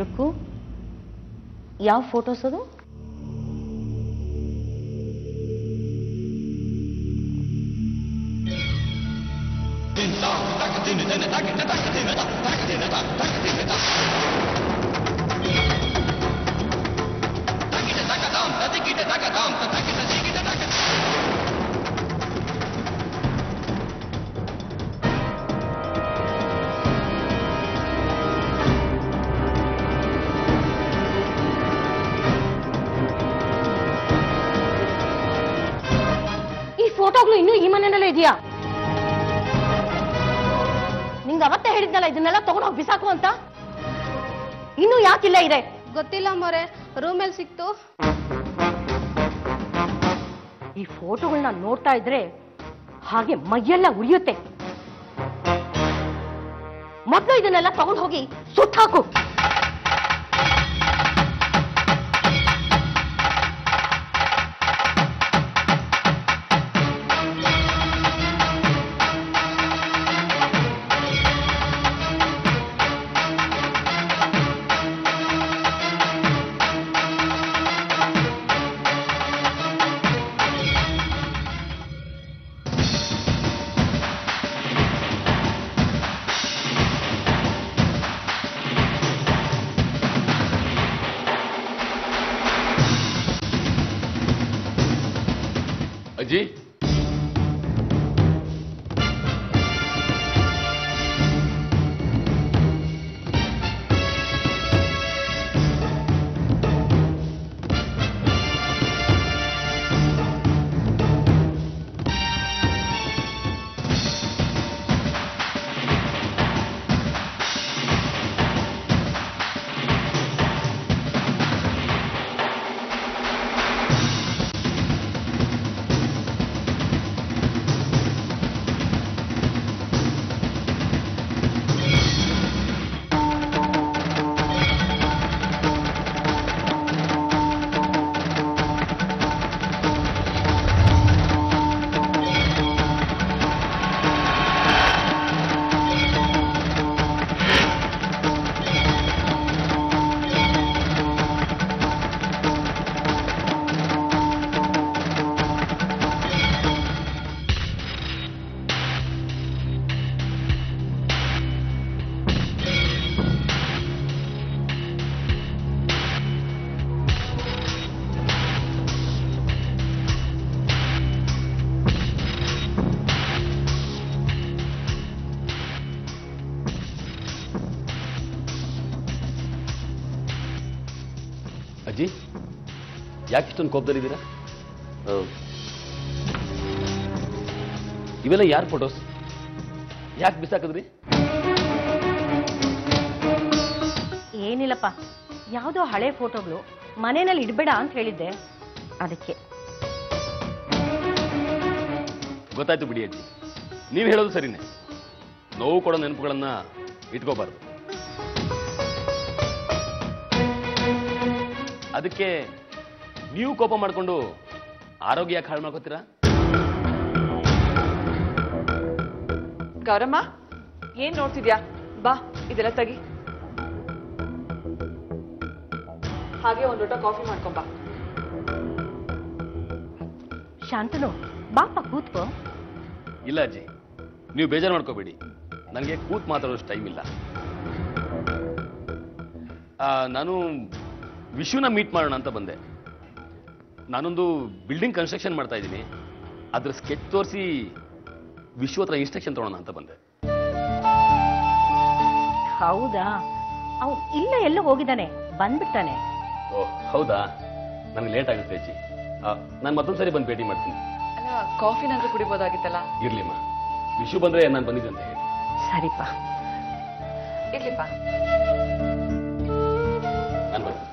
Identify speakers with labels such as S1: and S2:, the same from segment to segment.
S1: ರುಕ್ಕು ಯಾವ ಫೋಟೋಸ್ ಅದು ಈ ಫೋಟೋಗಳು ಇನ್ನೂ ಈ ಮನೆಯಲ್ಲೇ ಇದೆಯಾ ನಿಂಗೆ ಅವತ್ತೇ ಹೇಳಿದ್ನಲ್ಲ ಇದನ್ನೆಲ್ಲ ತಗೊಂಡೋಗಿ ಬಿಸಾಕು ಅಂತ ಇನ್ನೂ ಯಾಕಿಲ್ಲ ಇದೆ
S2: ಗೊತ್ತಿಲ್ಲ ಮೊರೆ ರೂಮಲ್ಲಿ ಸಿಕ್ತು
S1: ಈ ಫೋಟೋಗಳನ್ನ ನೋಡ್ತಾ ಇದ್ರೆ ಹಾಗೆ ಮೈಯೆಲ್ಲ ಉರಿಯುತ್ತೆ ಮೊದಲು ಇದನ್ನೆಲ್ಲ ತಗೊಂಡು ಹೋಗಿ ಸುಟ್ಟಾಕು
S3: ಅಜ್ಜಿ ಅಜ್ಜಿ ಯಾಕೆ ಇಷ್ಟೊಂದು ಕೋಪದಲ್ಲಿದ್ದೀರಾ ಆ, ಇವೆಲ್ಲ ಯಾರ ಫೋಟೋಸ್ ಯಾಕೆ ಬಿಸಾಕಿದ್ರಿ
S1: ಏನಿಲ್ಲಪ್ಪ ಯಾವುದೋ ಹಳೆ ಫೋಟೋಗಳು ಮನೆಯಲ್ಲಿ ಇಡಬೇಡ ಅಂತ ಹೇಳಿದ್ದೆ ಅದಕ್ಕೆ
S3: ಗೊತ್ತಾಯ್ತು ಬಿಡಿ ಅಜ್ಜಿ ನೀವು ಹೇಳೋದು ಸರಿನೇ ನೋವು ಕೊಡೋ ನೆನಪುಗಳನ್ನ ಇಟ್ಕೋಬಾರ್ದು ಅದಕ್ಕೆ ನೀವು ಕೋಪ ಮಾಡಿಕೊಂಡು ಆರೋಗ್ಯ ಯಾಕೆ ಹಾಳು ಮಾಡ್ಕೋತೀರಾ
S4: ಗೌರಮ್ಮ ಏನ್ ನೋಡ್ತಿದ್ಯಾ ಬಾ ಇದೆಲ್ಲ ತೆಗಿ ಹಾಗೆ ಒಂದ್ ಲೋಟ ಕಾಫಿ ಮಾಡ್ಕೊಂಬಾ
S1: ಶಾಂತನು ಬಾಪ ಕೂತ್ಕೋ
S3: ಇಲ್ಲ ಅಜ್ಜಿ ನೀವು ಬೇಜಾರು ಮಾಡ್ಕೋಬೇಡಿ ನನಗೆ ಕೂತ್ ಮಾತಾಡೋಷ್ಟು ಟೈಮ್ ಇಲ್ಲ ಆ, ನಾನು ವಿಶ್ವನ ಮೀಟ್ ಮಾಡೋಣ ಅಂತ ಬಂದೆ ನಾನೊಂದು ಬಿಲ್ಡಿಂಗ್ ಕನ್ಸ್ಟ್ರಕ್ಷನ್ ಮಾಡ್ತಾ ಇದ್ದೀನಿ ಅದ್ರ ಸ್ಕೆಚ್ ತೋರಿಸಿ ವಿಶ್ವ ಹತ್ರ ಇನ್ಸ್ಟ್ರಕ್ಷನ್ ತಗೊಳ್ಳೋಣ ಅಂತ ಬಂದೆ
S1: ಹೌದಾ ಅವ್ನು ಇಲ್ಲ ಎಲ್ಲ ಹೋಗಿದ್ದಾನೆ ಬಂದ್ಬಿಡ್ತಾನೆ
S3: ಓ ಹೌದಾ ನನಗೆ ಲೇಟ್ ಆಗುತ್ತೆ ಅಜ್ಜಿ ನಾನು ಮತ್ತೊಂದು ಸರಿ ಬಂದು ಭೇಟಿ ಮಾಡ್ತೀನಿ
S4: ಅಲ್ಲ ಕಾಫಿನಾದ್ರೂ ಕುಡಿಬೋದಾಗಿತ್ತಲ್ಲ
S3: ಇರ್ಲಿಮ್ಮ ವಿಶ್ವ ಬಂದ್ರೆ ನಾನು ಬಂದಿದ್ದೆ ಅಂತ ಹೇಳಿ
S1: ಸರಿಪ್ಪ
S4: ಇರ್ಲಿಪ್ಪ
S3: ನಾನು ಬರ್ತೀನಿ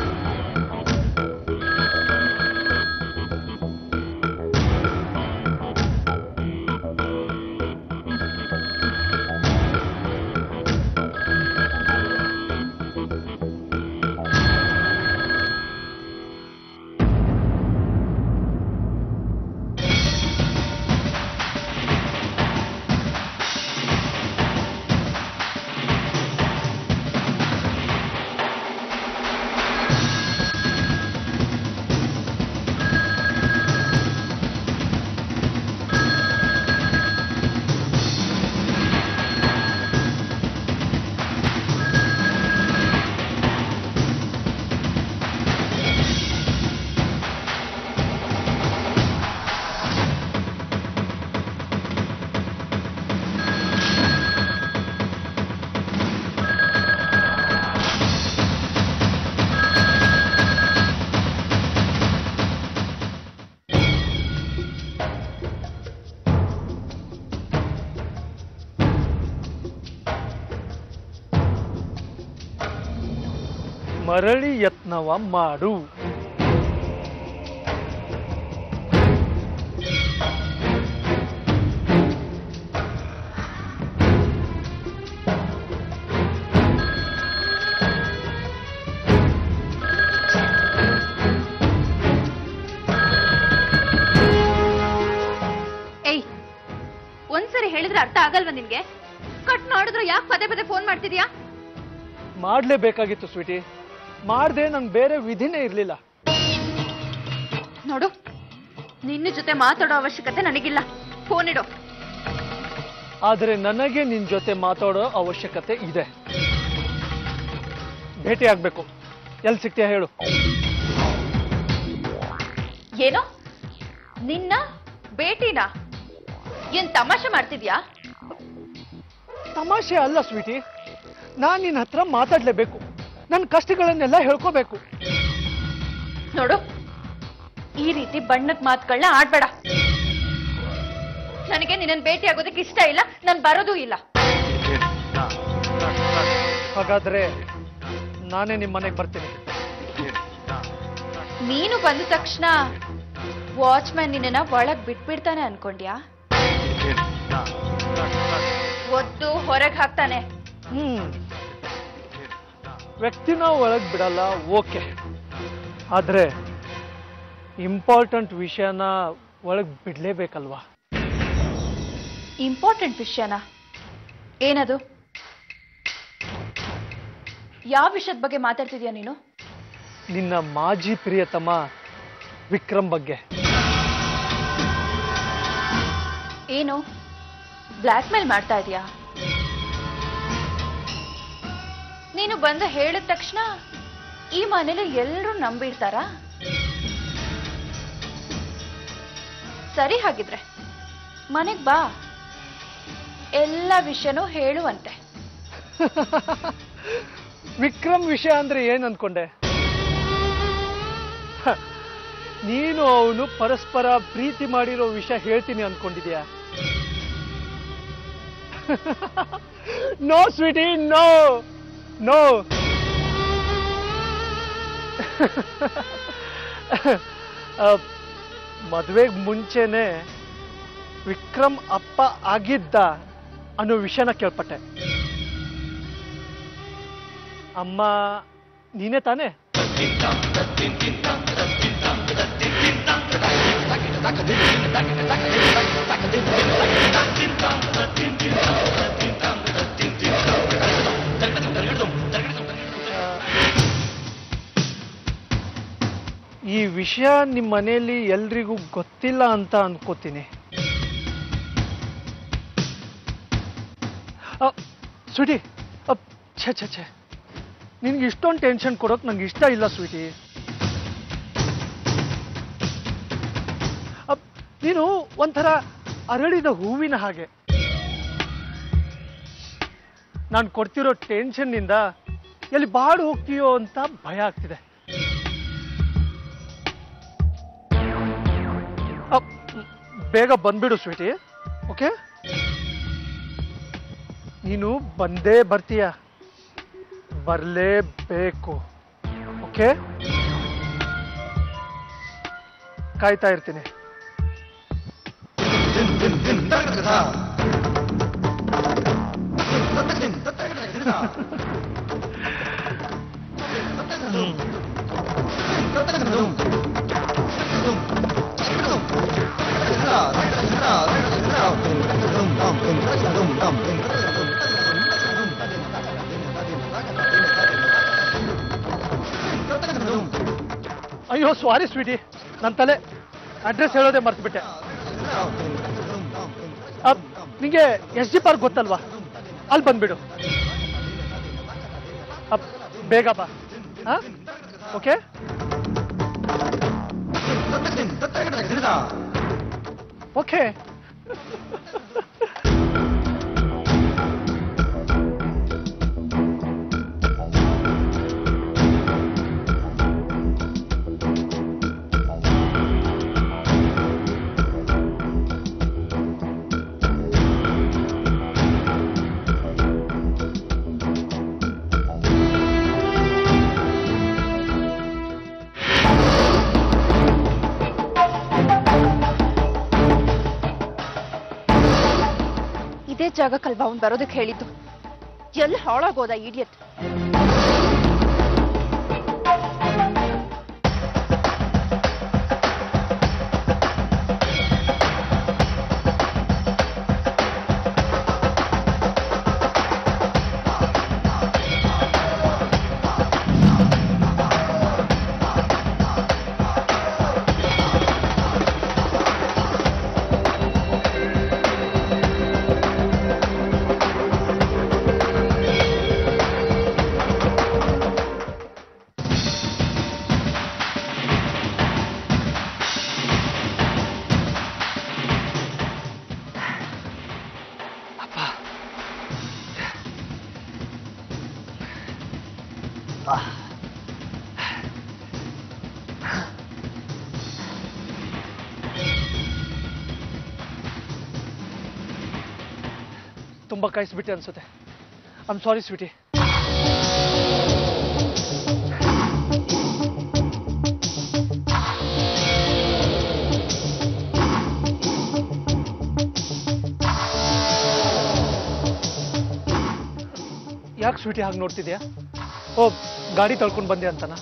S1: ಆ
S5: ಮರಳಿ ಯತ್ನವ ಮಾಡು
S2: ಏಯ್ ಒಂದ್ಸರಿ ಹೇಳಿದ್ರೆ ಅರ್ಥ ಆಗಲ್ವಾ ನಿನ್ಗೆ ಕಟ್ ಮಾಡಿದ್ರು ಯಾಕೆ ಪದೇ ಪದೇ ಫೋನ್ ಮಾಡ್ತಿದ್ಯಾ
S5: ಮಾಡ್ಲೇಬೇಕಾಗಿತ್ತು ಸ್ವೀಟಿ ಮಾಡ್ದೆ ನಂಗೆ ಬೇರೆ ವಿಧಿನೇ ಇರ್ಲಿಲ್ಲ
S2: ನೋಡು ನಿನ್ನ ಜೊತೆ ಮಾತಾಡೋ ಅವಶ್ಯಕತೆ ನನಗಿಲ್ಲ ಫೋನ್ ಇಡು
S5: ಆದರೆ ನನಗೆ ನಿನ್ ಜೊತೆ ಮಾತಾಡೋ ಅವಶ್ಯಕತೆ ಇದೆ ಭೇಟಿ ಆಗ್ಬೇಕು ಎಲ್ಲಿ ಸಿಗ್ತೀಯ ಹೇಳು
S2: ಏನೋ ನಿನ್ನ ಭೇಟಿನ ಏನ್ ತಮಾಷೆ ಮಾಡ್ತಿದ್ಯಾ
S5: ತಮಾಷೆ ಅಲ್ಲ ಸ್ವೀಟಿ ನಾನ್ ನಿನ್ನ ಹತ್ರ ಮಾತಾಡ್ಲೇಬೇಕು ನನ್ನ ಕಷ್ಟಗಳನ್ನೆಲ್ಲ ಹೇಳ್ಕೋಬೇಕು
S2: ನೋಡು ಈ ರೀತಿ ಬಣ್ಣದ ಮಾತುಗಳನ್ನ ಆಡ್ಬೇಡ ನನಗೆ ನಿನ್ನನ್ ಭೇಟಿ ಆಗೋದಕ್ಕೆ ಇಷ್ಟ ಇಲ್ಲ ನಾನು ಬರೋದೂ ಇಲ್ಲ
S5: ಹಾಗಾದ್ರೆ ನಾನೇ ನಿಮ್ಮ ಮನೆಗೆ ಬರ್ತೀನಿ
S2: ನೀನು ಬಂದ ತಕ್ಷಣ ವಾಚ್ಮ್ಯಾನ್ ನಿನ್ನ ಒಳಗ್ ಬಿಟ್ಬಿಡ್ತಾನೆ ಅನ್ಕೊಂಡ್ಯಾ ಒದ್ದು ಹೊರಗ್ ಹಾಕ್ತಾನೆ
S5: ಹ್ಮ್ ವ್ಯಕ್ತಿನ ಒಳಗ್ ಬಿಡಲ್ಲ ಓಕೆ ಆದ್ರೆ ಇಂಪಾರ್ಟೆಂಟ್ ವಿಷಯನ ಒಳಗ್ ಬಿಡ್ಲೇಬೇಕಲ್ವಾ
S2: ಇಂಪಾರ್ಟೆಂಟ್ ವಿಷಯನ ಏನದು ಯಾವ ವಿಷಯದ ಬಗ್ಗೆ ಮಾತಾಡ್ತಿದ್ಯಾ ನೀನು
S5: ನಿನ್ನ ಮಾಜಿ ಪ್ರಿಯತಮ ವಿಕ್ರಮ್ ಬಗ್ಗೆ
S2: ಏನು ಬ್ಲ್ಯಾಕ್ ಮೇಲ್ ಮಾಡ್ತಾ ಇದೀಯಾ ನೀನು ಬಂದು ಹೇಳಿದ ತಕ್ಷಣ ಈ ಮನೇಲಿ ಎಲ್ಲರೂ ನಂಬಿಡ್ತಾರಾ ಸರಿ ಹಾಗಿದ್ರೆ ಮನೆಗ್ ಬಾ ಎಲ್ಲ ವಿಷಯನೂ ಹೇಳುವಂತೆ
S5: ವಿಕ್ರಮ್ ವಿಷಯ ಅಂದ್ರೆ ಏನ್ ಅನ್ಕೊಂಡೆ ಹ, ನೀನು ಅವನು ಪರಸ್ಪರ ಪ್ರೀತಿ ಮಾಡಿರೋ ವಿಷಯ ಹೇಳ್ತೀನಿ ಅನ್ಕೊಂಡಿದ್ಯಾ ನೋ ಸ್ವೀಟಿ ನೋ ನೋ ಮದುವೆಗೆ ಮುಂಚೆನೆ ವಿಕ್ರಮ್ ಅಪ್ಪ ಆಗಿದ್ದ ಅನ್ನೋ ವಿಷಯನ ಕೇಳ್ಪಟ್ಟೆ ಅಮ್ಮ ನೀನೇ ತಾನೇ ಈ ವಿಷಯ ನಿಮ್ಮ ಮನೆಯಲ್ಲಿ ಎಲ್ರಿಗೂ ಗೊತ್ತಿಲ್ಲ ಅಂತ ಅನ್ಕೋತೀನಿ ಅ, ಸ್ವೀಟಿ ಅಪ್, ಛೆ ಛೆ ಛೆ ನಿನ್ಗೆ ಇಷ್ಟೊಂದು ಟೆನ್ಷನ್ ಕೊಡೋಕೆ ನಂಗೆ ಇಷ್ಟ ಇಲ್ಲ ಸ್ವೀಟಿ ಅಪ್, ನೀನು ಒಂಥರ ಅರಳಿದ ಹೂವಿನ ಹಾಗೆ ನಾನು ಕೊಡ್ತಿರೋ ಟೆನ್ಷನ್ನಿಂದ ಎಲ್ಲಿ ಬಾಡು ಹೋಗ್ತೀಯೋ ಅಂತ ಭಯ ಆಗ್ತಿದೆ ಅಪ್, ಬೇಗ ಬಂದ್ಬಿಡು ಸ್ವೀಟಿ ಓಕೆ ನೀನು ಬಂದೇ ಬರ್ತೀಯ ಬರಲೇಬೇಕು ಓಕೆ ಕಾಯ್ತಾ ಇರ್ತೀನಿ ಅಯ್ಯೋ ಸಾರಿ ಸ್ವೀಟಿ ನನ್ನ ತಲೆ ಅಡ್ರೆಸ್ ಹೇಳೋದೇ ಮರ್ತ್ಬಿಟ್ಟೆ ಅಪ್, ನಿಂಗೆ ಎಸ್ ಜಿ ಪಾರ್ಕ್ ಗೊತ್ತಲ್ವಾ ಅಲ್ಲಿ ಬಂದ್ಬಿಡು ಅಪ್, ಬೇಗ ಬಾ ಓಕೆ ಓಕೆ
S2: ಇದೇ ಜಾಗಕ್ಕಲ್ವಾ ಅವ್ನು ಬರೋದಕ್ಕೆ ಹೇಳಿದ್ದು ಎಲ್ಲಿ ಹಾಳಾಗೋದ ಇಡಿಯಟ್
S5: ತುಂಬ ಕಾಯಿಸ್ಬಿಟ್ಟೆ ಅನ್ಸುತ್ತೆ ಐಮ್ ಸಾರಿ ಸ್ವೀಟಿ ಯಾಕೆ ಸ್ವೀಟಿ ಹಾಗೆ ನೋಡ್ತಿದ್ಯಾ ಓ ಗಾಡಿ ತಳ್ಕೊಂಡು ಬಂದೆ ಅಂತನಾ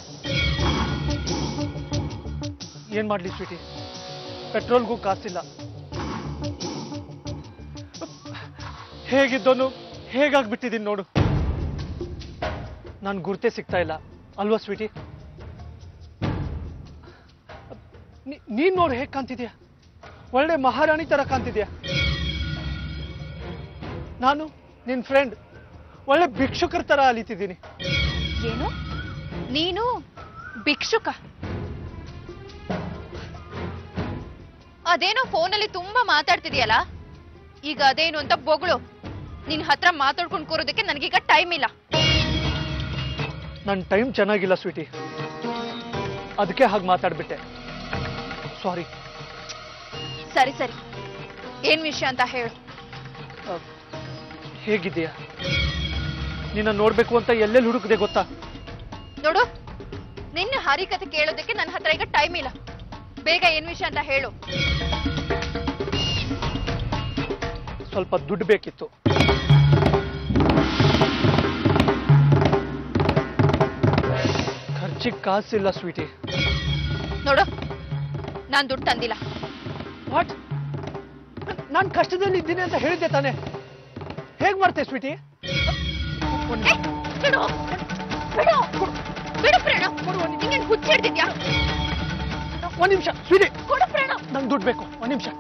S5: ಏನ್ ಮಾಡ್ಲಿ ಸ್ವೀಟಿ ಪೆಟ್ರೋಲ್ಗೂ ಕಾಸಿಲ್ಲ ಹೇಗಿದ್ದೋನು ಹೇಗಾಗ್ಬಿಟ್ಟಿದ್ದೀನಿ ನೋಡು ನಾನು ಗುರ್ತೆ ಸಿಗ್ತಾ ಇಲ್ಲ ಅಲ್ವಾ ಸ್ವೀಟಿ ನೀ- ನೀನ್ ನೋಡು ಹೇಗ್ ಕಾಣ್ತಿದ್ಯಾ ಒಳ್ಳೆ ಮಹಾರಾಣಿ ತರ ಕಾಣ್ತಿದ್ಯಾ ನಾನು ನಿನ್ ಫ್ರೆಂಡ್ ಒಳ್ಳೆ ಭಿಕ್ಷುಕರ ತರ ಅಲಿತಿದ್ದೀನಿ
S2: ಏನು ನೀನು ಭಿಕ್ಷುಕ ಅದೇನೋ ಫೋನಲ್ಲಿ ತುಂಬಾ ಮಾತಾಡ್ತಿದ್ಯಲ್ಲ ಈಗ ಅದೇನು ಅಂತ ಬೊಗಳು ನಿನ್ ಹತ್ರ ಮಾತಾಡ್ಕೊಂಡು ಕೂರೋದಕ್ಕೆ ನನಗೀಗ ಟೈಮ್ ಇಲ್ಲ
S5: ನನ್ನ ಟೈಮ್ ಚೆನ್ನಾಗಿಲ್ಲ ಸ್ವೀಟಿ ಅದಕ್ಕೆ ಹಾಗೆ ಮಾತಾಡ್ಬಿಟ್ಟೆ ಸಾರಿ
S2: ಸರಿ ಸರಿ ಏನ್ ವಿಷಯ ಅಂತ ಹೇಳು
S5: ಹೇಗಿದ್ದೀಯಾ ನಿನ್ನ ನೋಡ್ಬೇಕು ಅಂತ ಎಲ್ಲೆಲ್ಲಿ ಹುಡುಕದೆ ಗೊತ್ತಾ
S2: ನೋಡು ನಿನ್ನ ಹರಿಕತೆ ಕೇಳೋದಕ್ಕೆ ನನ್ನ ಹತ್ರ ಈಗ ಟೈಮ್ ಇಲ್ಲ ಬೇಗ ಏನ್ ವಿಷಯ ಅಂತ ಹೇಳು
S5: ಸ್ವಲ್ಪ ದುಡ್ಡು ಬೇಕಿತ್ತು ಖರ್ಚಿಗೆ ಕಾಸಿಲ್ಲ ಸ್ವೀಟಿ
S2: ನೋಡು ನಾನ್ ದುಡ್ಡು ತಂದಿಲ್ಲ
S5: ವಾಟ್ ನಾನು ಕಷ್ಟದಲ್ಲಿ ಇದ್ದೀನಿ ಅಂತ ಹೇಳಿದ್ದೆ ತಾನೆ ಹೇಗ್ ಮಾಡ್ತೆ ಸ್ವೀಟಿ ಒಂದ್
S2: ಏ, ಬಿಡು ಬಿಡು ಬಿಡು ಪ್ರಣವ್ ನಿಂಗೇನ್ ಹುಚ್ಚಿಡ್ತಿದ್ಯಾ
S5: ಒಂದ್ ನಿಮಿಷ ಸ್ವೀಟಿ
S2: ಕೊಡು ಪ್ರಣವ್
S5: ನಂಗೆ ದುಡ್ಡು ಬೇಕು ಒಂದ್ ನಿಮಿಷ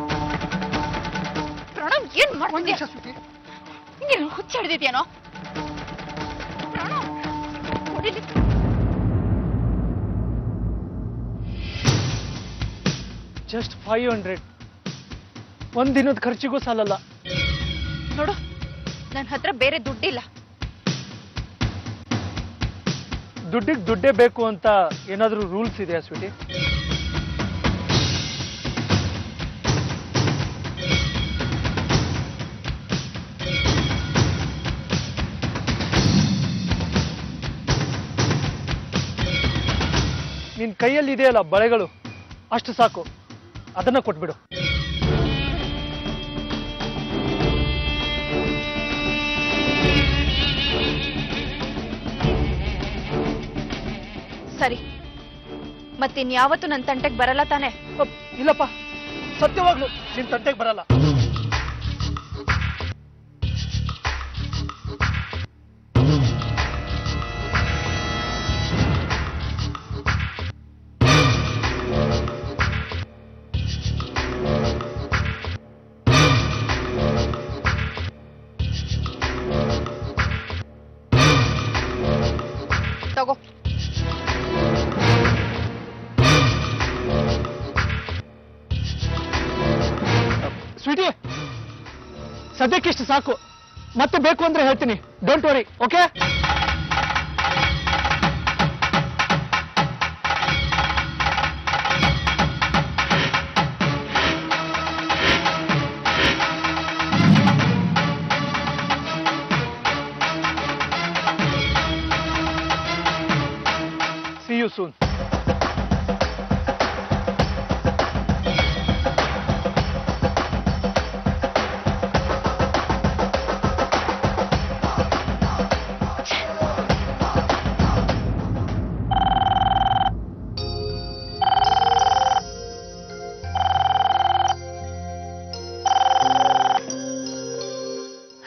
S2: ಪ್ರಣವ್ ಏನ್
S5: ಒಂದ್
S2: ಮಾಡ್ತಿದ್ಯಾ
S5: ನಿಮಿಷ ಸ್ವೀಟಿ
S2: ನಿಂಗೇನು ಹುಚ್ಚಿಡ್ದಿದ್ಯೇನೋ ಪ್ರಣವ್ ಹೊಡಿಲಿ.
S5: ಜಸ್ಟ್ ಫೈವ್ ಹಂಡ್ರೆಡ್ ಒಂದ್ ದಿನದ ಖರ್ಚಿಗೂ ಸಾಲಲ್ಲ
S2: ನೋಡು ನನ್ನ ಹತ್ರ ಬೇರೆ ದುಡ್ಡಿಲ್ಲ
S5: ದುಡ್ಡಿಗೆ ದುಡ್ಡೇ ಬೇಕು ಅಂತ ಏನಾದರೂ ರೂಲ್ಸ್ ಇದೆಯಾ ಸ್ವೀಟಿ ನಿನ್ ಕೈಯಲ್ಲಿ ಇದೆಯಲ್ಲ ಬಳೆಗಳು ಅಷ್ಟು ಸಾಕು ಅದನ್ನ ಕೊಟ್ಬಿಡು
S2: ಸರಿ ಮತ್ತಿನ್ಯಾವತ್ತೂ ನನ್ನ ತಂಟೆಗೆ ಬರಲ್ಲ ತಾನೆ
S5: ಅಪ್, ಇಲ್ಲಪ್ಪ ಸತ್ಯವಾಗ್ಲು ನಿನ್ ತಂಟೆಗೆ ಬರಲ್ಲ
S2: ತಗೋ
S5: ಸ್ವೀಟಿ ಸದ್ಯಕ್ಕಿಷ್ಟು ಸಾಕು ಮತ್ತೆ ಬೇಕು ಅಂದ್ರೆ ಹೇಳ್ತೀನಿ don't worry okay see you soon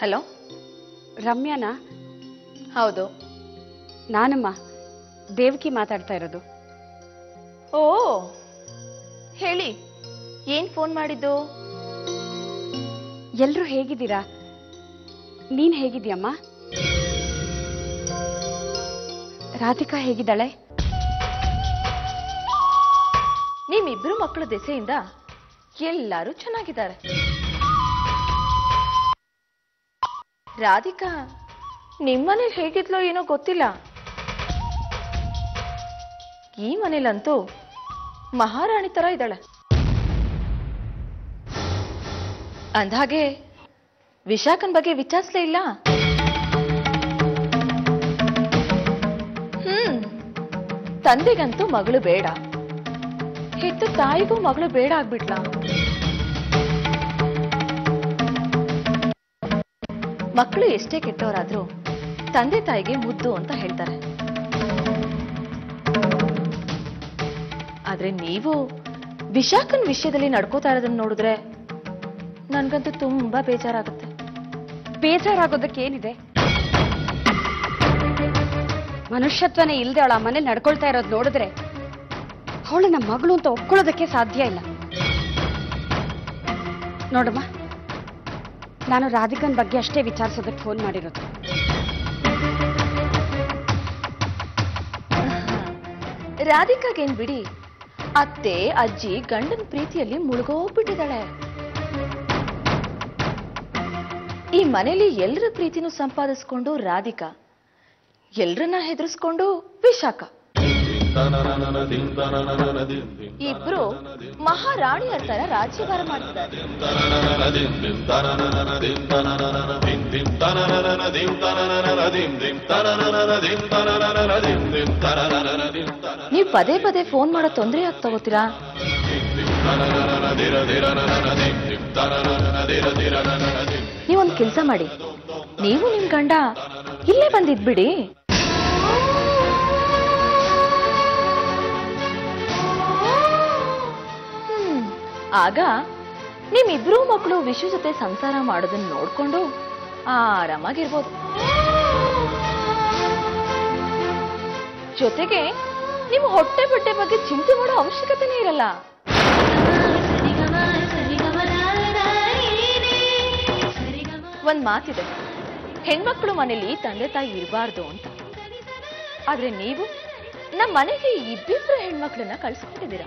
S2: hello
S6: ರಮ್ಯಾನಾ
S2: ಹೌದು
S6: ನಾನಮ್ಮ ದೇವಕಿ ಮಾತಾಡ್ತಾ ಇರೋದು
S2: ಓ ಹೇಳಿ ಏನ್ ಫೋನ್ ಮಾಡಿದ್ದು
S6: ಎಲ್ರೂ ಹೇಗಿದ್ದೀರಾ ನೀನ್ ಹೇಗಿದ್ಯಮ್ಮ ರಾಧಿಕಾ ಹೇಗಿದ್ದಾಳೆ
S2: ನಿಮ್ಮಿಬ್ರು ಮಕ್ಕಳ ದೆಸೆಯಿಂದ ಎಲ್ಲರೂ ಚೆನ್ನಾಗಿದ್ದಾರೆ ರಾಧಿಕಾ ನಿಮ್ಮನೇಲಿ ಹೇಗಿದ್ಲೋ ಏನೋ ಗೊತ್ತಿಲ್ಲ ಈ ಮನೇಲಂತೂ ಮಹಾರಾಣಿ ತರ ಇದ್ದಾಳೆ ಅಂದ್ಹಾಗೆ ವಿಶಾಖನ್ ಬಗ್ಗೆ ವಿಚಾರಿಸ್ಲೇ ಇಲ್ಲ ಹ್ಮ್ ತಂದೆಗಂತೂ ಮಗಳು ಬೇಡ ಹೆತ್ತು ತಾಯಿಗೂ ಮಗಳು ಬೇಡ ಆಗ್ಬಿಟ್ಲಾ ಮಕ್ಕಳು ಎಷ್ಟೇ ಕೆಟ್ಟವರಾದ್ರೂ ತಂದೆ ತಾಯಿಗೆ ಮುದ್ದು ಅಂತ ಹೇಳ್ತಾರೆ ಆದ್ರೆ ನೀವು ವಿಶಾಖನ್ ವಿಷಯದಲ್ಲಿ ನಡ್ಕೋತಾ ಇರೋದನ್ನ ನೋಡಿದ್ರೆ ನನ್ಗಂತೂ ತುಂಬಾ ಬೇಜಾರಾಗುತ್ತೆ
S6: ಬೇಜಾರಾಗೋದಕ್ಕೆ ಏನಿದೆ ಮನುಷ್ಯತ್ವನೇ ಇಲ್ದೆ ಅವಳ ಮನೆ ನಡ್ಕೊಳ್ತಾ ಇರೋದು ನೋಡಿದ್ರೆ ಅವಳು ನಮ್ಮ ಮಗಳು ಅಂತ ಒಪ್ಕೊಳ್ಳೋದಕ್ಕೆ ಸಾಧ್ಯ ಇಲ್ಲ ನೋಡಮ್ಮ ನಾನು ರಾಧಿಕನ್ ಬಗ್ಗೆ ಅಷ್ಟೇ ವಿಚಾರಿಸೋದಕ್ಕೆ ಫೋನ್ ಮಾಡಿರೋದು
S2: ರಾಧಿಕಾಗೇನ್ ಬಿಡಿ ಅತ್ತೆ ಅಜ್ಜಿ ಗಂಡನ ಪ್ರೀತಿಯಲ್ಲಿ ಮುಳುಗೋಗ್ಬಿಟ್ಟಿದ್ದಾಳೆ ಈ ಮನೇಲಿ ಎಲ್ಲರ ಪ್ರೀತಿನೂ ಸಂಪಾದಿಸ್ಕೊಂಡು ರಾಧಿಕಾ ಎಲ್ರನ್ನ ಹೆದರ್ಸ್ಕೊಂಡು ವಿಶಾಖ ಇಬ್ರು ಮಹಾರಾಣಿಯರ ತರ ರಾಜ್ಯಭಾರ ಮಾಡ್ತಿದ್ದಾರೆ ನೀವು ಪದೇ ಪದೇ ಫೋನ್ ಮಾಡೋ ತೊಂದರೆ ಯಾಕೆ ತಗೋತೀರಾ ನೀವೊಂದು ಕೆಲಸ ಮಾಡಿ ನೀವು ನಿಮ್ ಗಂಡ ಇಲ್ಲೇ ಬಂದಿದ್ಬಿಡಿ ಹ್ಮ್. ಆಗ ನಿಮ್ಮಿಬ್ರೂ ಮಕ್ಕಳು ವಿಶ್ವ ಜೊತೆ ಸಂಸಾರ ಮಾಡೋದನ್ನ ನೋಡ್ಕೊಂಡು ಆರಾಮಾಗಿರ್ಬೋದು ಜೊತೆಗೆ ನಿಮ್ಮ ಹೊಟ್ಟೆ ಬಟ್ಟೆ ಬಗ್ಗೆ ಚಿಂತೆ ಮಾಡೋ ಅವಶ್ಯಕತೆನೇ ಇರಲ್ಲ ಒಂದ್ ಮಾತಿದೆ ಹೆಣ್ಮಕ್ಳು ಮನೇಲಿ ತಂದೆ ತಾಯಿ ಇರಬಾರ್ದು ಅಂತ ಆದ್ರೆ ನೀವು ನಮ್ಮ ಮನೆಗೆ ಇಬ್ಬಿಬ್ರು ಹೆಣ್ಮಕ್ಳನ್ನ ಕಳ್ಸ್ಕೊಂಡಿದ್ದೀರಾ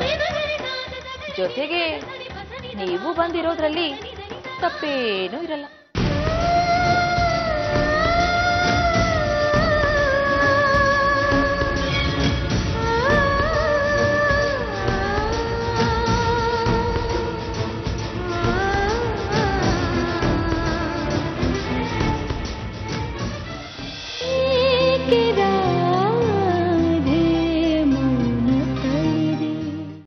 S2: ಜೊತೆಗೆ ನೀವು ಬಂದಿರೋದ್ರಲ್ಲಿ ತಪ್ಪೇನೂ ಇರಲ್ಲ